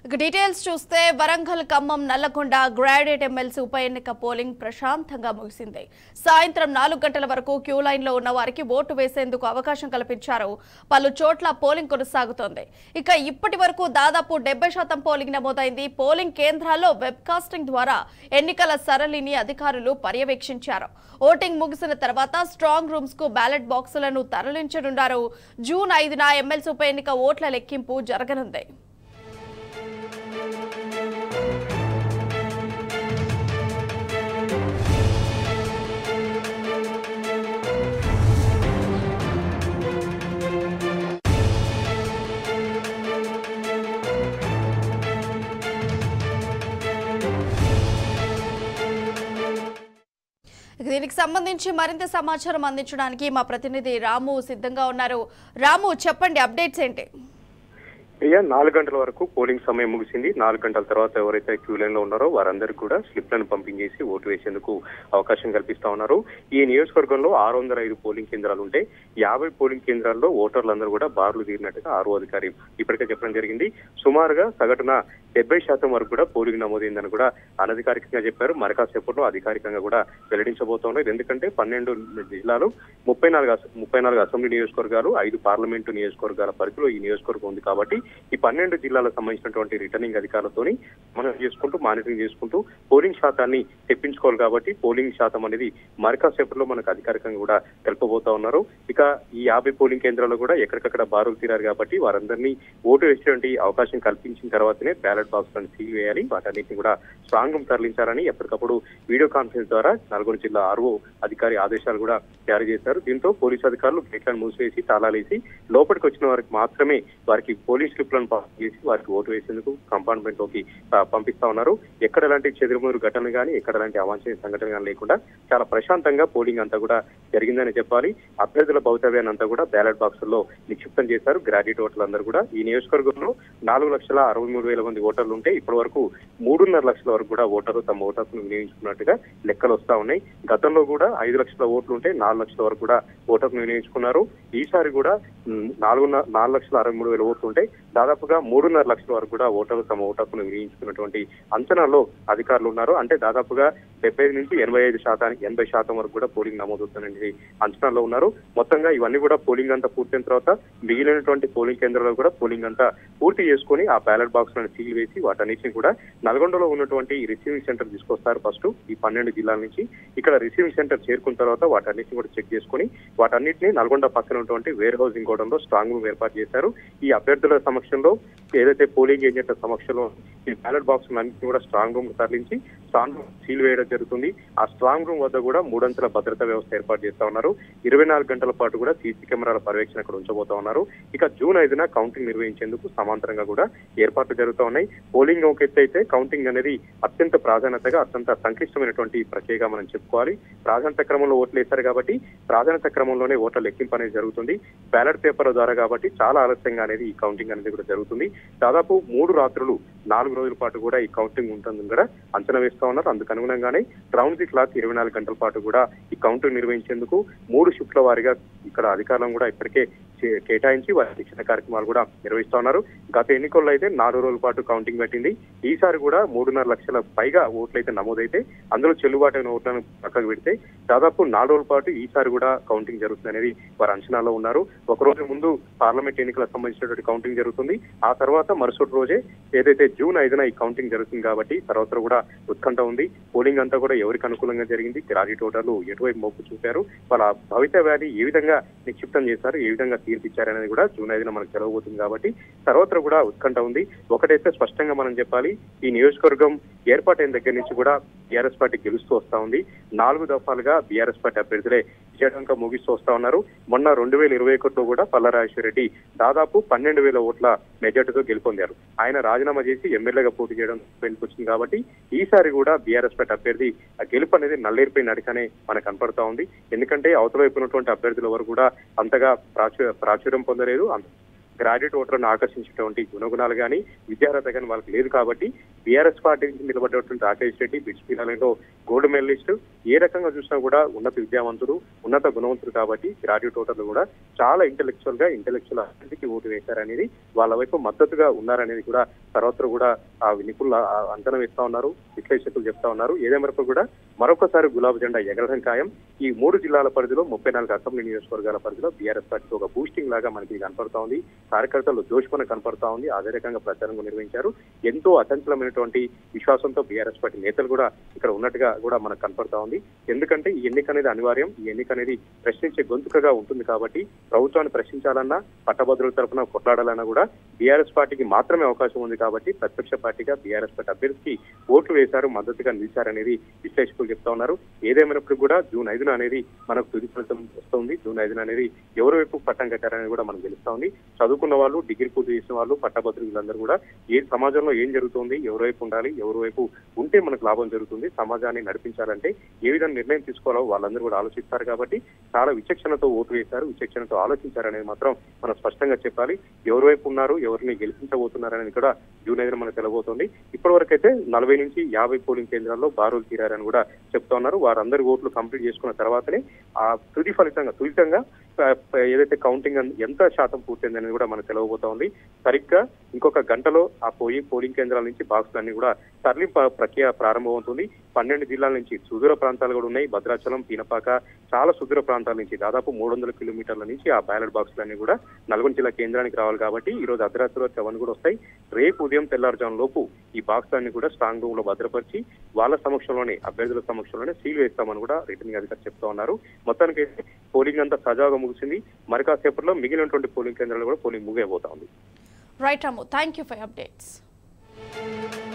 ఇక డీటెయిల్స్ చూస్తే Warangal Khammam Nalgonda graduate MLC ఉప ఎన్నిక పోలింగ్ ప్రశాంతంగా ముగిసింది సాయంత్రం నాలుగు గంటల వరకు క్యూ లైన్లో ఉన్న వారికి ఓటు వేసేందుకు అవకాశం కల్పించారు పలు చోట్ల పోలింగ్ కొనసాగుతోంది ఇక ఇప్పటి వరకు దాదాపు డెబ్బై శాతం పోలింగ్ నమోదైంది పోలింగ్ కేంద్రాల్లో వెబ్కాస్టింగ్ ద్వారా ఎన్నికల సరళిని అధికారులు పర్యవేక్షించారు ఓటింగ్ ముగిసిన తర్వాత స్ట్రాంగ్ రూమ్స్ కు బ్యాలెట్ బాక్సులను తరలించనున్నారు జూన్ ఐదున ఎమ్మెల్సీ ఉప ఎన్నిక ఓట్ల లెక్కింపు జరగనుంది ఇక దీనికి సంబంధించి మరింత సమాచారం అందించడానికి మా ప్రతినిధి రాము సిద్ధంగా ఉన్నారు రాము చెప్పండి అప్డేట్స్ ఏంటి ఇక నాలుగు గంటల వరకు పోలింగ్ సమయం ముగిసింది నాలుగు గంటల తర్వాత ఎవరైతే క్యూ లైన్ లో ఉన్నారో వారందరికీ కూడా స్లిప్లను పంపింగ్ చేసి ఓటు వేసేందుకు అవకాశం కల్పిస్తా ఉన్నారు ఈ నియోజకవర్గంలో ఆరు వందల ఐదు పోలింగ్ కేంద్రాలు ఉంటే యాభై పోలింగ్ కేంద్రాల్లో ఓటర్లందరూ కూడా బార్లు తీరినట్టుగా ఆరో అధికారి ఇప్పటికే చెప్పడం జరిగింది సుమారుగా సగటున డెబ్బై శాతం వరకు కూడా పోలింగ్ నమోదైందని కూడా అనధికారికంగా చెప్పారు మరి కాసేపట్లో అధికారికంగా కూడా వెల్లడించబోతున్నారు ఎందుకంటే పన్నెండు జిల్లాలు ముప్పై నాలుగు అస- ముప్పై నాలుగు అసెంబ్లీ నియోజకవర్గాలు ఐదు పార్లమెంటు నియోజకవర్గాల పరిధిలో ఈ నియోజకవర్గం ఉంది కాబట్టి ఈ పన్నెండు జిల్లాలకు సంబంధించినటువంటి రిటర్నింగ్ అధికారులతోని మనం చేసుకుంటూ మానిటరింగ్ చేసుకుంటూ పోలింగ్ శాతాన్ని తెప్పించుకోవాలి కాబట్టి పోలింగ్ శాతం అనేది మరి కాసేపట్లో మనకు అధికారికంగా కూడా తెలుపబోతా ఉన్నారు ఇక ఈ యాభై పోలింగ్ కేంద్రాల్లో కూడా ఎక్కడికక్కడ బారులు తీరారు కాబట్టి వారందరినీ ఓటు వేసేటువంటి అవకాశం కల్పించిన తర్వాతనే బ్యాలెట్ బాక్స్ లను సీల్ వేయాలి వాటన్నిటిని కూడా స్ట్రాంగ్ రూమ్ తరలించాలని ఎప్పటికప్పుడు వీడియో కాన్ఫరెన్స్ ద్వారా నల్గొండ జిల్లా ఆర్ఓ అధికారి ఆదేశాలు కూడా జారీ చేశారు దీంతో పోలీసు అధికారులు గేట్లను మూసివేసి తాళాలేసి లోపలికి వచ్చిన వారికి మాత్రమే వారికి పోలీస్ స్లిప్లను పాస్ చేసి వారికి ఓటు వేసేందుకు కంపార్ట్మెంట్ లోకి ఆ, పంపిస్తా ఉన్నారు ఎక్కడ ఎలాంటి చెదురుమూరు ఘటనలు కానీ ఎక్కడ ఎలాంటి అవాంఛనీయ సంఘటన కానీ లేకుండా చాలా ప్రశాంతంగా పోలింగ్ అంతా కూడా జరిగిందని చెప్పాలి అభ్యర్థుల భవితవ్యాన్ని అంతా కూడా బ్యాలెట్ బాక్సుల్లో నిక్షిప్తం చేశారు గ్రాడ్యుయేట్ ఓటర్లందరూ కూడా ఈ నియోజకవర్గంలో నాలుగు లక్షల అరవై మూడు వేల మంది ఓటర్లు ఉంటే ఇప్పటి వరకు మూడున్నర లక్షల వరకు కూడా ఓటర్లు తమ ఓటు హక్కును వినియోగించుకున్నట్టుగా లెక్కలు వస్తా ఉన్నాయి గతంలో కూడా ఐదు లక్షల ఓట్లు ఉంటే నాలుగు లక్షల వరకు కూడా ఓటర్లు వినియోగించుకున్నారు ఈసారి కూడా ఉమ్, నాలుగున్నర నాలుగు లక్షల అరవై మూడు వేల ఓట్లు ఉంటే దాదాపుగా మూడున్నర లక్షల వరకు కూడా ఓటర్లు తమ ఓటు హక్కును వినియోగించుకున్నటువంటి అంచనాలో అధికారులు ఉన్నారు అంటే దాదాపుగా డెబ్బై ఐదు నుంచి ఎనభై ఐదు శాతానికి ఎనభై శాతం వరకు కూడా పోలింగ్ నమోదవుతుందనేది అంచనాలో ఉన్నారు మొత్తంగా ఇవన్నీ కూడా పోలింగ్ అంతా పూర్తయిన తర్వాత మిగిలినటువంటి పోలింగ్ కేంద్రాల్లో కూడా పోలింగ్ అంతా పూర్తి చేసుకొని ఆ బ్యాలెట్ బాక్స్ లను సీల్ వేసి వాటన్నిటిని కూడా నల్గొండలో ఉన్నటువంటి రిసీవింగ్ సెంటర్ తీసుకొస్తారు ఫస్ట్ ఈ పన్నెండు జిల్లాల నుంచి ఇక్కడ రిసీవింగ్ సెంటర్ చేరుకున్న తర్వాత వాటన్నిటిని కూడా చెక్ చేసుకొని వాటన్నిటిని నల్గొండ పక్కన ఉన్నటువంటి వేర్ హౌసింగ్ గోడంలో స్ట్రాంగ్ రూమ్ ఏర్పాటు చేశారు ఈ అభ్యర్థుల సమక్షంలో ఏదైతే పోలింగ్ ఏజెంట్ల సమక్షంలో ఈ బ్యాలెట్ బాక్స్ అన్నింటినీ కూడా స్ట్రాంగ్ రూమ్ తరలించి స్ట్రాంగ్ రూమ్ సీల్ వేయడం జరుగుతుంది ఆ స్ట్రాంగ్ రూమ్ వద్ద కూడా మూడంచెల భద్రతా వ్యవస్థ ఏర్పాటు చేస్తా ఉన్నారు ఇరవై నాలుగు గంటల పాటు కూడా సీసీ కెమెరాల పర్యవేక్షణ అక్కడ ఉంచబోతా ఉన్నారు ఇక జూన్ ఐదున కౌంటింగ్ నిర్వహించేందుకు సమాంతరంగా కూడా ఏర్పాట్లు జరుగుతూ ఉన్నాయి పోలింగ్ ఒక ఎత్తు అయితే కౌంటింగ్ అనేది అత్యంత ప్రాధాన్యతగా అత్యంత సంక్లిష్టమైనటువంటి ప్రక్రియగా మనం చెప్పుకోవాలి ప్రాధాన్యత క్రమంలో ఓట్లు వేశారు కాబట్టి ప్రాధాన్యత క్రమంలోనే ఓట్ల లెక్కింపు అనేది జరుగుతుంది బ్యాలెట్ పేపర్ ద్వారా కాబట్టి చాలా ఆలస్యంగా అనేది ఈ కౌంటింగ్ అనేది కూడా జరుగుతుంది దాదాపు మూడు రాత్రులు నాలుగు రోజుల పాటు కూడా ఈ కౌంటింగ్ ఉంటుందని కూడా అంచనా వేస్తా ఉన్నారు అందుకు అనుగుణంగానే రౌండ్ ది క్లాక్ ఇరవై నాలుగు గంటల పాటు కూడా ఈ కౌంటింగ్ నిర్వహించేందుకు మూడు షిఫ్ట్ల వారీగా ఇక్కడ అధికారులను కూడా ఇప్పటికే చే- కేటాయించి వారి శిక్షణ కార్యక్రమాలు కూడా నిర్వహిస్తా ఉన్నారు గత ఎన్నికల్లో అయితే నాలుగు రోజుల పాటు కౌంటింగ్ పెట్టింది ఈసారి కూడా మూడున్నర లక్షల పైగా ఓట్లు అయితే నమోదైతే అందులో చెల్లుబాటు అయిన ఓట్లను పక్కకు పెడితే దాదాపు నాలుగు రోజుల పాటు ఈసారి కూడా కౌంటింగ్ జరుగుతుంది అనేది వారు అంచనాలో ఉన్నారు ఒక రోజు ముందు పార్లమెంట్ ఎన్నికలకు సంబంధించినటువంటి కౌంటింగ్ జరుగుతుంది ఆ తర్వాత మరుసటి రోజే ఏదైతే జూన్ ఐదున ఈ కౌంటింగ్ జరుగుతుంది కాబట్టి తర్వాత కూడా ఉత్కంఠ ఉంది పోలింగ్ అంతా కూడా ఎవరికి అనుకూలంగా జరిగింది గ్రాడ్యుయేట్ ఓటర్లు ఎటువైపు మొక్కు చూపారు వాళ్ళ భవితవ్యాన్ని ఏ విధంగా నిక్షిప్తం చేశారు ఏ విధంగా తీర్పిచ్చారనేది కూడా జూన్ ఐదున మనకు తెలవబోతుంది కాబట్టి తర్వాత కూడా ఉత్కంఠ ఉంది ఒకటైతే స్పష్టంగా మనం చెప్పాలి ఈ నియోజకవర్గం ఏర్పాటైన దగ్గర నుంచి కూడా బీఆర్ఎస్ పార్టీ గెలుస్తూ వస్తా ఉంది నాలుగు దఫాలుగా బీఆర్ఎస్ పార్టీ అభ్యర్థులే విజయవంతంగా ముగిస్తూ వస్తా ఉన్నారు మొన్న రెండు వేల ఇరవై ఒకటిలో కూడా పల్లరాజేశ్వర రెడ్డి దాదాపు పన్నెండు వేల ఓట్ల మెజార్టీతో గెలుపొందారు ఆయన రాజీనామా చేసి ఎమ్మెల్యేగా పోటీ చేయడం వచ్చింది కాబట్టి ఈసారి కూడా బీఆర్ఎస్ పార్టీ అభ్యర్థి ఆ గెలుపు అనేది నల్లేరిపోయి నడికనే మనకు కనపడతా ఉంది ఎందుకంటే అవతల వైపు ఉన్నటువంటి అభ్యర్థుల వరకు కూడా అంతగా ప్రాచు ప్రాచుర్యం పొందలేదు అంత గ్రాడ్యుయేట్ ఓటర్ను ఆకర్షించేటువంటి గుణగుణాలు కానీ విద్యార్హత కానీ వాళ్ళకి లేదు కాబట్టి బీఆర్ఎస్ పార్టీ నుంచి నిలబడ్డటువంటి రాకేష్ రెడ్డి బిడ్స్ పిల్లలలో గోల్డ్ మెడలిస్ట్ ఏ రకంగా చూసినా కూడా ఉన్నత విద్యావంతుడు ఉన్నత గుణవంతుడు కాబట్టి గ్రాడ్యుయేట్ ఓటర్లు కూడా చాలా ఇంటెలెక్చువల్ గా ఇంటెలెక్చువల్ అభివృద్ధికి ఓటు వేశారనేది వాళ్ళ వైపు మద్దతుగా ఉన్నారనేది కూడా సర్వత్ర కూడా ఆ నిపుణులు ఆ అంచనా వేస్తా ఉన్నారు విశ్లేషకులు చెప్తా ఉన్నారు ఏదేమరకు కూడా మరొకసారి గులాబీ జెండా ఎగరడం ఖాయం ఈ మూడు జిల్లాల పరిధిలో ముప్పై నాలుగు అసెంబ్లీ నియోజకవర్గాల పరిధిలో బీఆర్ఎస్ పార్టీకి ఒక బూస్టింగ్ లాగా మనకి కనపడతా ఉంది కార్యకర్తలు జోష్మన కనపడతా ఉంది అదే రకంగా ప్రచారం నిర్వహించారు ఎంతో అచంచలమైనటువంటి విశ్వాసంతో బీఆర్ఎస్ పార్టీ నేతలు కూడా ఇక్కడ ఉన్నట్టుగా కూడా మనకు కనపడతా ఉంది ఎందుకంటే ఈ ఎన్నిక అనేది అనివార్యం ఈ ఎన్నిక అనేది ప్రశ్నించే గొంతుకగా ఉంటుంది కాబట్టి ప్రభుత్వాన్ని ప్రశ్నించాలన్నా పట్టభద్రుల తరఫున కొట్లాడాలన్నా కూడా బీఆర్ఎస్ పార్టీకి మాత్రమే అవకాశం ఉంది కాబట్టి ప్రతిపక్ష పార్టీగా బీఆర్ఎస్ పార్టీ అభ్యర్థికి ఓట్లు వేశారు మద్దతుగా నిలిచారనేది విశ్లేషకులు చెప్తా ఉన్నారు ఏదేమైనప్పుడు కూడా జూన్ ఐదున అనేది మనకు తుది ఫలితం వస్తుంది జూన్ ఐదున అనేది ఎవరి వైపు పట్టం కట్టారనేది కూడా మనకు తెలుస్తా ఉంది చదువుకున్న వాళ్ళు డిగ్రీ పూర్తి చేసిన వాళ్ళు పట్టభద్రులందరూ కూడా ఏ సమాజంలో ఏం జరుగుతుంది ఎవరి వైపు ఉండాలి ఎవరి వైపు ఉంటే మనకు లాభం జరుగుతుంది సమాజాన్ని నడిపించాలంటే ఏ విధంగా నిర్ణయం తీసుకోవాలో వాళ్ళందరూ కూడా ఆలోచిస్తారు కాబట్టి చాలా విచక్షణతో ఓటు వేశారు విచక్షణతో ఆలోచించారనేది మాత్రం మనం స్పష్టంగా చెప్పాలి ఎవరి వైపు ఉన్నారు ఎవరిని గెలిపించబోతున్నారు అనేది కూడా జూన్ ఐదున మనకు తెలబోతోంది ఇప్పటి వరకు అయితే నలభై నుంచి యాభై పోలింగ్ కేంద్రాల్లో బారులు తీరారని కూడా చెప్తా ఉన్నారు వారందరి ఓట్లు కంప్లీట్ చేసుకున్న తర్వాతనే ఆ తుది ఫలితంగా తుదితంగా ఆ, ఏదైతే కౌంటింగ్ అన్- ఎంత శాతం పూర్తయిందని కూడా మనకు తెలవబోతా ఉంది సరిగ్గా ఇంకొక గంటలో ఆ పోయి పోలింగ్ కేంద్రాల నుంచి బాక్సులన్నీ కూడా తరలింపు ప్రక్రియ ప్రారంభమవుతుంది పన్నెండు జిల్లాల నుంచి సుదూర ప్రాంతాలు కూడా ఉన్నాయి భద్రాచలం పీనపాక చాలా సుదూర ప్రాంతాల నుంచి దాదాపు మూడు వందల కిలోమీటర్ల నుంచి ఆ బ్యాలెట్ బాక్సులన్నీ కూడా నల్గొండ జిల్లా కేంద్రానికి రావాలి కాబట్టి ఈ రోజు అర్ధరాత్రిలో అవన్నీ కూడా వస్తాయి రేపు ఉదయం తెల్లారుజాము లోపు ఈ బాక్సులన్నీ కూడా స్ట్రాంగ్ రూమ్ లో భద్రపరిచి వాళ్ళ సమక్షంలోనే అభ్యర్థుల సమక్షంలోనే సీల్ వేస్తామని కూడా రిటర్నింగ్ అధికారి చెప్తా ఉన్నారు మొత్తానికి అయితే పోలింగ్ అంతా సజావుగా ముగిసింది మరి కాసేపట్లో మిగిలినటువంటి పోలింగ్ కేంద్రాలు కూడా పోలింగ్ ముగియబోతా ఉంది right Ramu thank you for updates